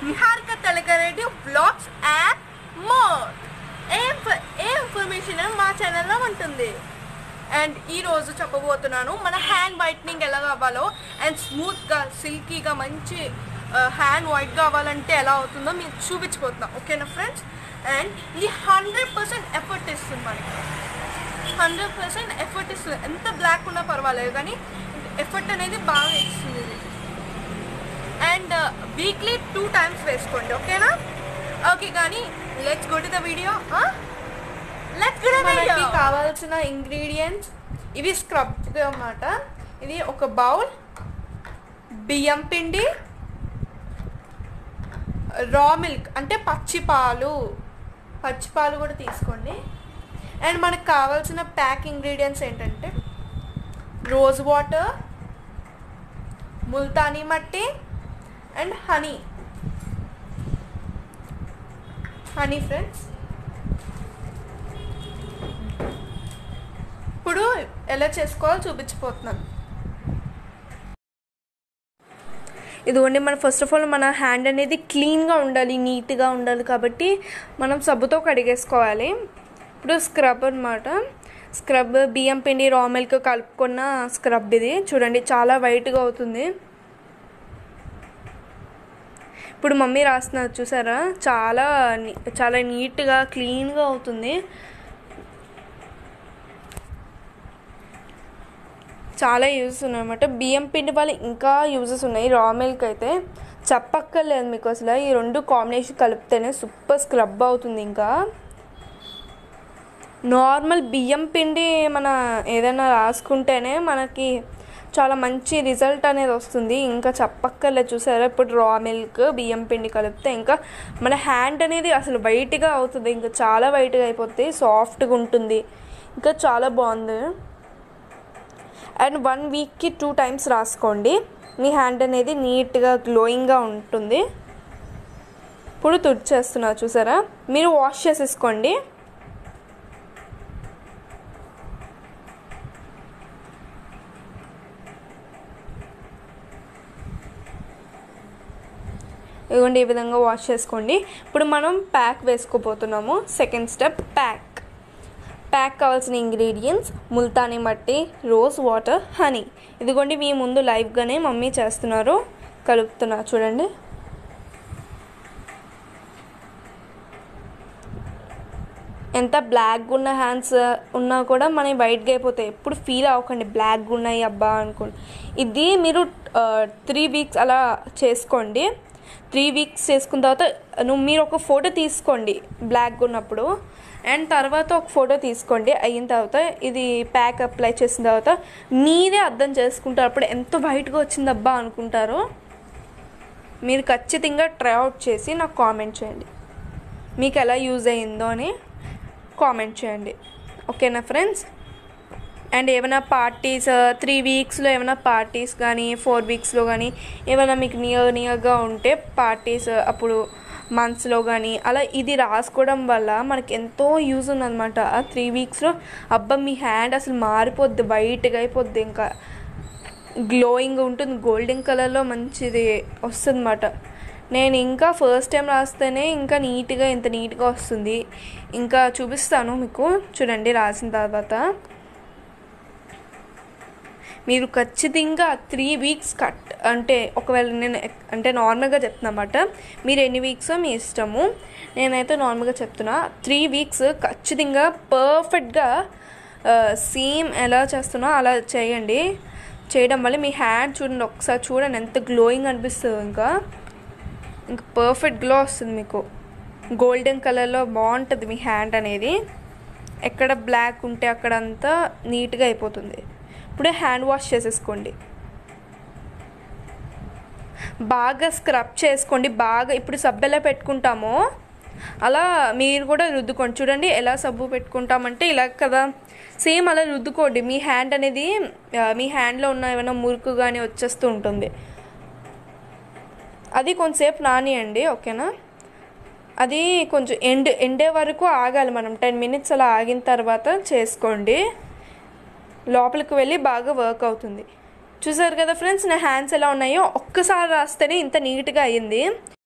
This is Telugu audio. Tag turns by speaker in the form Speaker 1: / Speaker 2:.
Speaker 1: Niharika Telakareddy blogs and more a info- a information మా ఛానల్లో ఉంటుంది అండ్ ఈ రోజు చెప్పబోతున్నాను మన హ్యాండ్ వైట్నింగ్ ఎలా కావాలో అండ్ స్మూత్గా సిల్కీగా మంచి హ్యాండ్ వైట్ కావాలంటే ఎలా అవుతుందో మీకు చూపించిపోతున్నాం ఓకేనా ఫ్రెండ్స్ అండ్ ఇది హండ్రెడ్ పర్సెంట్ ఎఫర్ట్ ఇస్తుంది మనకి హండ్రెడ్ పర్సెంట్ ఎఫర్ట్ ఇస్తుంది ఎంత బ్లాక్ ఉన్నా పర్వాలేదు కానీ ఎఫర్ట్ అనేది బాగా ఇస్తుంది ఇది అండ్ వీక్లీ టూ టైమ్స్ వేసుకోండి ఓకేనా ఓకే కానీ let's go to the video let's go మనకి కావాల్సిన ఇంగ్రీడియంట్స్ ఇవి స్క్రబ్ అన్నమాట ఇది ఒక బౌల్ బియ్యం పిండి రా మిల్క్ అంటే పచ్చి పాలు పచ్చి పాలు కూడా తీసుకోండి అండ్ మనకు కావాల్సిన ప్యాక్ ఇంగ్రీడియంట్స్ ఏంటంటే rose water Multani mitti and honey honey friends ఇప్పుడు ఎలా చేసుకోవాలో చూపించిపోతున్నాను ఇదిగోండి మన ఫస్ట్ ఆఫ్ ఆల్ మన హ్యాండ్ అనేది క్లీన్గా ఉండాలి నీట్గా ఉండాలి కాబట్టి మనం సబ్బుతో కడిగేసుకోవాలి ఇప్పుడు స్క్రబ్ అనమాట స్క్రబ్ బియ్యం పిండి రా మిల్క్ కలుపుకున్న స్క్రబ్ ఇది చూడండి చాలా వైట్గా అవుతుంది ఇప్పుడు మమ్మీ రాస్తున్నారు చూసారా చాలా నీ- చాలా నీట్గా క్లీన్గా అవుతుంది చాలా యూజెస్ ఉన్నాయి అనమాట బియ్యం పిండి వల్ల ఇంకా యూజెస్ ఉన్నాయి రా మిల్క్ అయితే చెప్పక్కర్లేదు మీకు అసలు ఈ రెండు కాంబినేషన్ కలిపితేనే సూపర్ స్క్రబ్ అవుతుంది ఇంకా నార్మల్ బియ్యం పిండి మన ఏదైనా రాసుకుంటేనే మనకి చాలా మంచి రిజల్ట్ అనేది వస్తుంది ఇంకా చెప్పక్కర్లేదు చూసారా ఇప్పుడు రా మిల్క్ బియ్యం పిండి కలిపితే ఇంకా మన హ్యాండ్ అనేది అసలు వైట్గా అవుతుంది ఇంకా చాలా వైట్గా అయిపోతుంది సాఫ్ట్గా ఉంటుంది ఇంకా చాలా బాగుంది అండ్ వన్ వీక్కి టూ టైమ్స్ రాసుకోండి మీ హ్యాండ్ అనేది నీట్గా గ్లోయింగ్గా ఉంటుంది ఇప్పుడు తుడిచేస్తున్నా చూసారా మీరు వాష్ చేసేసుకోండి ఇదిగోండి ఈ విధంగా వాష్ చేసుకోండి ఇప్పుడు మనం ప్యాక్ వేసుకోబోతున్నాము సెకండ్ స్టెప్ ప్యాక్ ప్యాక్ కావాల్సిన ingredients Multani mitti rose water honey ఇదిగోండి మీ ముందు లైవ్గానే మమ్మీ చేస్తున్నారు కలుపుతున్నా చూడండి ఎంత బ్లాక్గా ఉన్న హ్యాండ్స్ ఉన్నా కూడా మనకి వైట్గా అయిపోతాయి ఎప్పుడు ఫీల్ అవ్వకండి బ్లాక్గా ఉన్నాయి అబ్బా అనుకోండి ఇది మీరు త్రీ వీక్స్ అలా చేసుకోండి త్రీ వీక్స్ చేసుకున్న తర్వాత నువ్వు మీరు ఒక ఫోటో తీసుకోండి బ్లాక్గా ఉన్నప్పుడు అండ్ తర్వాత ఒక ఫోటో తీసుకోండి అయిన తర్వాత ఇది ప్యాక్ అప్లై చేసిన తర్వాత మీరే అర్థం చేసుకుంటారు అప్పుడు ఎంత వైట్గా వచ్చిందబ్బా అనుకుంటారో మీరు ఖచ్చితంగా ట్రై అవుట్ చేసి నాకు కామెంట్ చేయండి మీకు ఎలా యూజ్ అయ్యిందో అని కామెంట్ చేయండి ఓకేనా ఫ్రెండ్స్ అండ్ ఏమైనా పార్టీస్ త్రీ వీక్స్లో ఏమైనా పార్టీస్ కానీ ఫోర్ వీక్స్లో కానీ ఏమైనా మీకు నియర్ నియర్గా ఉంటే పార్టీస్ అప్పుడు మంత్స్లో కానీ అలా ఇది రాసుకోవడం వల్ల మనకి ఎంతో యూజ్ ఉందన్నమాట ఆ త్రీ వీక్స్లో అబ్బా మీ హ్యాండ్ అసలు మారిపోద్ది వైట్గా అయిపోద్ది ఇంకా గ్లోయింగ్ ఉంటుంది గోల్డెన్ కలర్లో మంచిది వస్తుందన్నమాట నేను ఇంకా ఫస్ట్ టైం రాస్తేనే ఇంకా నీట్గా ఇంత నీట్గా వస్తుంది ఇంకా చూపిస్తాను మీకు చూడండి రాసిన తర్వాత మీరు ఖచ్చితంగా త్రీ వీక్స్ కట్ అంటే ఒకవేళ నేను ఎక్- అంటే నార్మల్గా చెప్తున్నమాట మీరు ఎన్ని వీక్స్ మీ ఇష్టము నేనైతే నార్మల్గా చెప్తున్నా త్రీ వీక్స్ ఖచ్చితంగా పర్ఫెక్ట్గా సేమ్ ఎలా చేస్తున్నా అలా చేయండి చేయడం వల్ల మీ హ్యాండ్ చూడండి ఒకసారి చూడండి ఎంత గ్లోయింగ్ అనిపిస్తుంది ఇంకా ఇంకా పర్ఫెక్ట్ గ్లో వస్తుంది మీకు గోల్డెన్ కలర్లో బాగుంటుంది మీ హ్యాండ్ అనేది ఎక్కడ బ్లాక్ ఉంటే అక్కడంతా నీట్గా అయిపోతుంది ఇప్పుడే హ్యాండ్ వాష్ చేసేసుకోండి బాగా స్క్రబ్ చేసుకోండి బాగా ఇప్పుడు సబ్బు ఎలా పెట్టుకుంటామో అలా మీరు కూడా రుద్దుకోండి చూడండి ఎలా సబ్బు పెట్టుకుంటామంటే ఇలా కదా సేమ్ అలా రుద్దుకోండి మీ హ్యాండ్ అనేది ఆ, మీ హ్యాండ్లో ఉన్న ఏమైనా మురుకు కానీ వచ్చేస్తూ ఉంటుంది అది కొంతసేపు నానియండి ఓకేనా అది కొంచెం ఎండ్ ఎండే వరకు ఆగాలి మనం టెన్ మినిట్స్ అలా ఆగిన తర్వాత చేసుకోండి లోపలికి వెళ్ళి బాగా వర్క్ అవుతుంది చూసారు కదా ఫ్రెండ్స్ నా హ్యాండ్స్ ఎలా ఉన్నాయో ఒక్కసారి రాస్తేనే ఇంత నీట్గా అయ్యింది